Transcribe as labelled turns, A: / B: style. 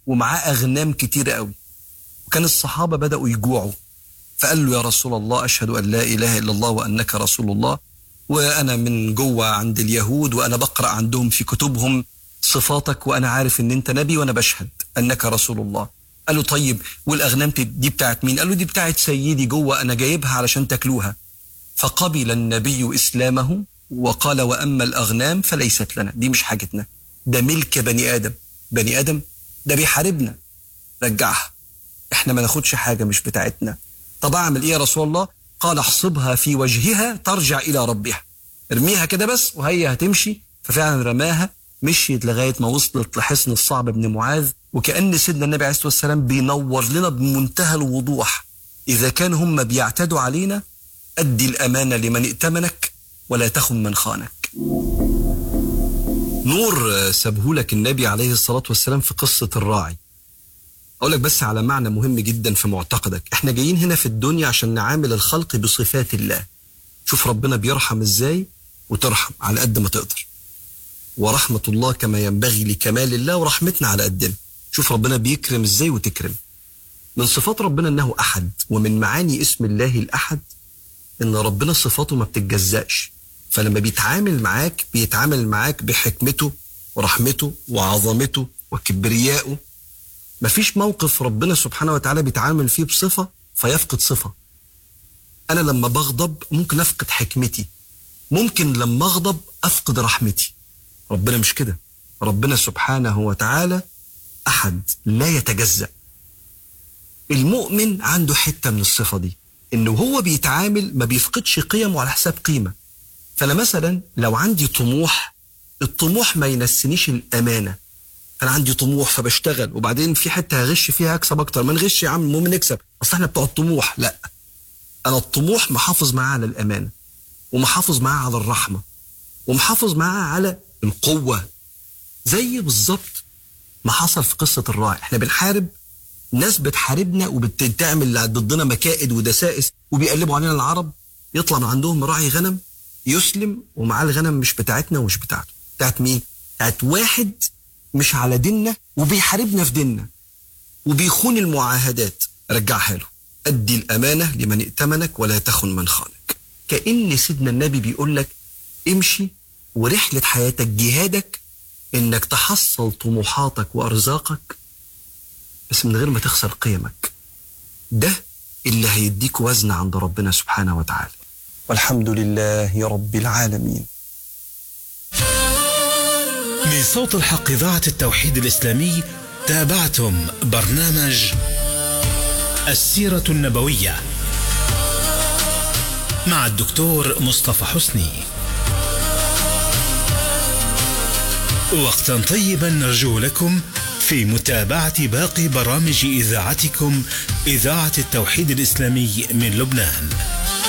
A: ومعاه أغنام كتيرة قوي وكان الصحابة بدأوا يجوعوا فقال له يا رسول الله أشهد أن لا إله إلا الله وأنك رسول الله وأنا من جوه عند اليهود وأنا بقرأ عندهم في كتبهم صفاتك وأنا عارف أن أنت نبي وأنا بشهد أنك رسول الله قال له طيب والأغنام دي بتاعت مين قال له دي بتاعت سيدي جوه أنا جايبها علشان تاكلوها فقبل النبي إسلامه وقال وأما الأغنام فليست لنا دي مش حاجتنا ده ملك بني آدم بني آدم ده بيحاربنا رجعها احنا ما ناخدش حاجة مش بتاعتنا طب أعمل إيه يا رسول الله قال احصبها في وجهها ترجع إلى ربها ارميها كده بس وهي هتمشي ففعلا رماها مشيت لغاية ما وصلت لحصن الصعب بن معاذ وكأن سيدنا النبي عليه الصلاة والسلام بينور لنا بمنتهى الوضوح إذا كان هم بيعتدوا علينا أدي الأمانة لمن ائتمنك ولا تخن من خانك نور سابهولك النبي عليه الصلاة والسلام في قصة الراعي أقول لك بس على معنى مهم جدا في معتقدك احنا جايين هنا في الدنيا عشان نعامل الخلق بصفات الله شوف ربنا بيرحم ازاي وترحم على قد ما تقدر ورحمة الله كما ينبغي لكمال الله ورحمتنا على قدنا شوف ربنا بيكرم ازاي وتكرم من صفات ربنا انه احد ومن معاني اسم الله الاحد ان ربنا صفاته ما بتتجزأش فلما بيتعامل معاك بيتعامل معاك بحكمته ورحمته وعظمته وكبريائه مفيش موقف ربنا سبحانه وتعالى بيتعامل فيه بصفة فيفقد صفة أنا لما بغضب ممكن أفقد حكمتي ممكن لما أغضب أفقد رحمتي ربنا مش كده ربنا سبحانه وتعالى أحد لا يتجزأ المؤمن عنده حتة من الصفة دي إنه هو بيتعامل ما بيفقدش قيمه على حساب قيمة فأنا مثلا لو عندي طموح الطموح ما ينسنيش الأمانة أنا عندي طموح فبشتغل وبعدين في حتة هغش فيها هكسب أكتر ما نغش يا عم المهم نكسب أصل إحنا بتوع الطموح لا أنا الطموح محافظ معاه على الأمانة ومحافظ معاه على الرحمة ومحافظ معاه على القوة زي بالظبط ما حصل في قصة الراعي احنا بنحارب ناس بتحاربنا وبتعمل ضدنا مكائد ودسائس وبيقلبوا علينا العرب يطلع من عندهم راعي غنم يسلم ومعاه الغنم مش بتاعتنا ومش بتاعته بتاعت مين؟ بتاعت واحد مش على ديننا وبيحاربنا في ديننا وبيخون المعاهدات رجعها له أدي الأمانة لمن ائتمنك ولا تخن من خانك كأن سيدنا النبي بيقول لك امشي ورحلة حياتك جهادك انك تحصل طموحاتك وارزاقك بس من غير ما تخسر قيمك ده اللي هيديك وزن عند ربنا سبحانه وتعالى والحمد لله رب العالمين
B: من صوت الحق إذاعة التوحيد الإسلامي تابعتم برنامج السيرة النبوية مع الدكتور مصطفى حسني وقتا طيبا نرجو لكم في متابعة باقي برامج إذاعتكم إذاعة التوحيد الإسلامي من لبنان